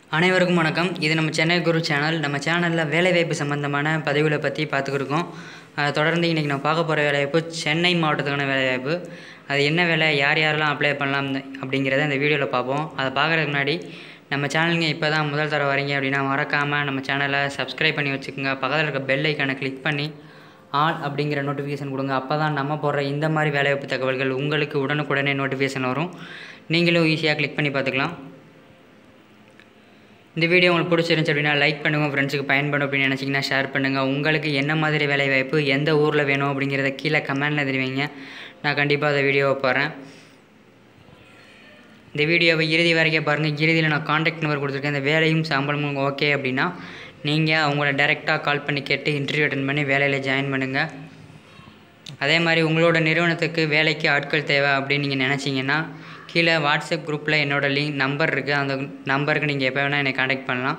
அனைவருக்கும் வணக்கம் இது நம்ம சென்னை குரு சேனல் நம்ம சேனலில் வேலைவாய்ப்பு சம்மந்தமான பதிவுகளை பற்றி பார்த்துக்கிருக்கோம் அதை தொடர்ந்து இன்றைக்கி நான் பார்க்க போகிற வேலைவாய்ப்பு சென்னை மாவட்டத்துக்கான வேலைவாய்ப்பு அது என்ன வேலை யார் யாரெல்லாம் அப்ளை பண்ணலாம் இந்த- அப்படிங்கிறத இந்த வீடியோவில் பார்ப்போம் அதை பார்க்குறதுக்கு முன்னாடி நம்ம சேனலுங்க இப்போ தான் முதல் தடவை வரீங்க அப்படின்னா மறக்காமல் நம்ம சேனலை சப்ஸ்கிரைப் பண்ணி வச்சுக்கோங்க பக்கத்தில் இருக்க பெல் ஐக்கானை கிளிக் பண்ணி ஆல் அப்படிங்கிற நோட்டிஃபிகேஷன் கொடுங்க அப்போ தான் நம்ம போடுற இந்த மாதிரி வேலைவாய்ப்பு தகவல்கள் உங்களுக்கு உடனுக்குடனே நோட்டிஃபிகேஷன் வரும் நீங்களும் ஈஸியாக கிளிக் பண்ணி பார்த்துக்கலாம் இந்த வீடியோ உங்களுக்கு பிடிச்சிருந்துச்சு அப்படின்னா லைக் பண்ணுங்கள் ஃப்ரெண்ட்ஸுக்கு பயன்படும் அப்படின்னு நினச்சிங்கன்னா ஷேர் பண்ணுங்கள் உங்களுக்கு என்ன மாதிரி வேலைவாய்ப்பு எந்த ஊரில் வேணும் அப்படிங்கிறத கீழே கமெண்டில் தெரிவிங்க நான் கண்டிப்பாக அந்த வீடியோவை போடுறேன் இந்த வீடியோவை இறுதி வரைக்கும் பாருங்கள் இறுதியில் நான் காண்டாக்ட் நம்பர் கொடுத்துருக்கேன் இந்த வேலையும் சம்பளமும் ஓகே அப்படின்னா நீங்கள் அவங்கள டைரெக்டாக கால் பண்ணி கேட்டு இன்டர்வியூ அட்டன் பண்ணி வேலையில் ஜாயின் பண்ணுங்கள் அதே மாதிரி உங்களோட நிறுவனத்துக்கு வேலைக்கு ஆட்கள் தேவை அப்படின்னு நீங்கள் நினச்சிங்கன்னா கீழே வாட்ஸ்அப் குரூப்பில் என்னோடய லிங்க் நம்பர் இருக்குது அந்த நம்பருக்கு நீங்கள் எப்போ வேணால் என்னை காண்டாக்ட் பண்ணலாம்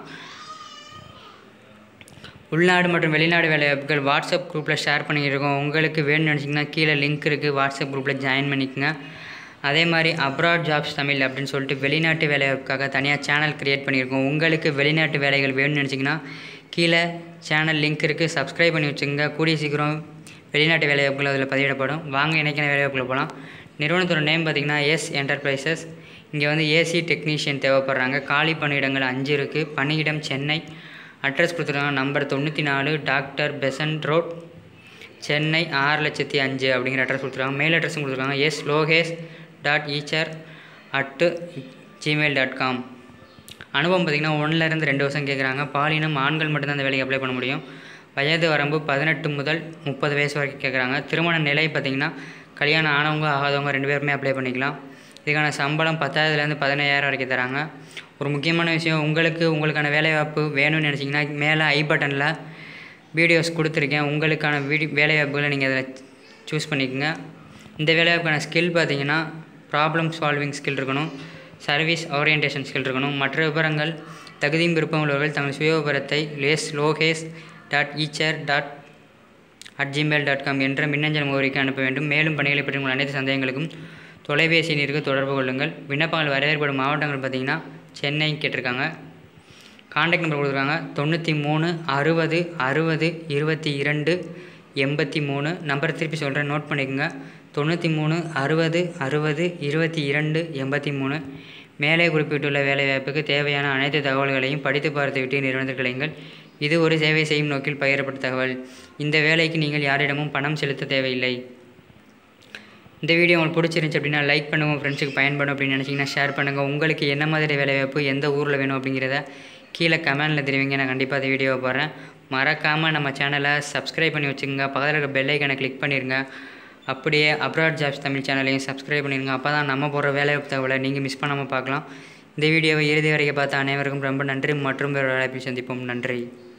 உள்நாடு மற்றும் வெளிநாடு வேலைவாய்ப்புகள் வாட்ஸ்அப் குரூப்பில் ஷேர் பண்ணியிருக்கோம் உங்களுக்கு வேணும்னு நினச்சிங்கன்னா கீழே லிங்க் இருக்குது வாட்ஸ்அப் குரூப்பில் ஜாயின் பண்ணிக்கோங்க அதே மாதிரி அப்ராட் ஜாப்ஸ் தமிழ் அப்படின்னு சொல்லிட்டு வெளிநாட்டு வேலைவாய்ப்புக்காக தனியாக சேனல் க்ரியேட் பண்ணியிருக்கோம் உங்களுக்கு வெளிநாட்டு வேலைகள் வேணும்னு நினச்சிங்கன்னா கீழே சேனல் லிங்க் இருக்குது சப்ஸ்கிரைப் பண்ணி வச்சுக்கோங்க கூடிய சீக்கிரம் வெளிநாட்டு வேலைவாய்ப்புகள் அதில் பதிவிடப்படும் வாங்க இன்றைக்கான வேலைவாய்ப்புகளை போகலாம் நிறுவனத்தோட நேம் பார்த்திங்கன்னா எஸ் என்டர்பிரைசஸ் இங்கே வந்து ஏசி டெக்னீஷியன் தேவைப்படுறாங்க காலி பணியிடங்கள் அஞ்சு இருக்குது பணியிடம் சென்னை அட்ரஸ் கொடுத்துருக்காங்க நம்பர் தொண்ணூற்றி நாலு டாக்டர் பெசன்ட் ரோட் சென்னை ஆறு லட்சத்தி அஞ்சு அப்படிங்கிற அட்ரஸ் கொடுத்துருக்காங்க மெயில் அட்ரஸும் கொடுத்துருக்காங்க S Lokesh dot eicher at Gmail dot com அனுபவம் பார்த்திங்கன்னா ஒன்றுலேருந்து ரெண்டு வருஷம் கேட்குறாங்க பாலினம் ஆண்கள் மட்டும்தான் அந்த வேலைக்கு அப்ளை பண்ண முடியும் வயது வரம்பு பதினெட்டு முதல் முப்பது வயசு வரைக்கும் கேட்குறாங்க திருமண நிலை பார்த்திங்கன்னா கல்யாணம் ஆனவங்க ஆகாதவங்க ரெண்டு பேருமே அப்ளை பண்ணிக்கலாம் இதுக்கான சம்பளம் பத்தாயிரத்துலேருந்து பதினையாயிரம் வரைக்கும் தராங்க ஒரு முக்கியமான விஷயம் உங்களுக்கு உங்களுக்கான வேலைவாய்ப்பு வேணும்னு நினச்சிங்கன்னா மேலே ஐ பட்டனில் வீடியோஸ் கொடுத்துருக்கேன் உங்களுக்கான வீடி வேலைவாய்ப்புகளை நீங்கள் அதில் சூஸ் பண்ணிக்கோங்க இந்த வேலைவாய்ப்புக்கான ஸ்கில் பார்த்தீங்கன்னா ப்ராப்ளம் சால்விங் ஸ்கில் இருக்கணும் சர்வீஸ் ஓரியன்டேஷன் ஸ்கில் இருக்கணும் மற்ற விவரங்கள் தகுதியும் விருப்பம் உள்ளவர்கள் தங்கள் சுய விவரத்தை லேஸ் Lokesh dot eicher dot at Gmail dot com என்ற மின்னஞ்சல் முகவரிக்கு அனுப்ப வேண்டும் மேலும் பணிகளை பற்றி உங்கள் அனைத்து சந்தேகங்களுக்கும் தொலைபேசி எண்ணிற்கு தொடர்பு கொள்ளுங்கள் விண்ணப்பங்கள் வரவேற்படும் மாவட்டங்கள் பார்த்தீங்கன்னா சென்னை கேட்டிருக்காங்க காண்டாக்ட் நம்பர் கொடுத்துருக்காங்க தொண்ணூற்றி மூணு அறுபது அறுபது இருபத்தி இரண்டு எண்பத்தி மூணு நம்பர் திருப்பி சொல்கிறேன் நோட் பண்ணிக்கோங்க தொண்ணூற்றி மூணு அறுபது அறுபது இருபத்தி இரண்டு எண்பத்தி மூணு மேலே குறிப்பிட்டுள்ள வேலைவாய்ப்புக்கு தேவையான அனைத்து தகவல்களையும் படித்து பார்த்துவிட்டு நிறுவனத்தில் கிடைங்கள் இது ஒரு சேவை செய்யும் நோக்கில் பகிரப்பட்ட தகவல் இந்த வேலைக்கு நீங்கள் யாரிடமும் பணம் செலுத்த தேவையில்லை இந்த வீடியோ உங்களுக்கு பிடிச்சிருந்துச்சி அப்படின்னா லைக் பண்ணுங்கள் உங்கள் ஃப்ரெண்ட்ஸுக்கு பயன்படும் அப்படின்னு நினச்சிங்கன்னா ஷேர் பண்ணுங்கள் உங்களுக்கு என்ன மாதிரி வேலைவாய்ப்பு எந்த ஊரில் வேணும் அப்படிங்கிறத கீழே கமெண்டில் தெரிவிங்க நான் கண்டிப்பாக அந்த வீடியோவை போடுறேன் மறக்காமல் நம்ம சேனலை சப்ஸ்கிரைப் பண்ணி வச்சுக்கோங்க பக்கத்தில் இருக்க பெல் ஐக்கனை கிளிக் பண்ணிடுங்க அப்படியே அப்ராட் ஜாப்ஸ் தமிழ் சேனலையும் சப்ஸ்கிரைப் பண்ணிடுங்க அப்போ தான் நம்ம போடுற வேலைவாய்ப்பு தகவலை நீங்கள் மிஸ் பண்ணாமல் பார்க்கலாம் இந்த வீடியோவை இறுதி வரைக்கும் பார்த்த அனைவருக்கும் ரொம்ப நன்றி மற்றும் வேறு வேலைப்பில் சந்திப்போம் நன்றி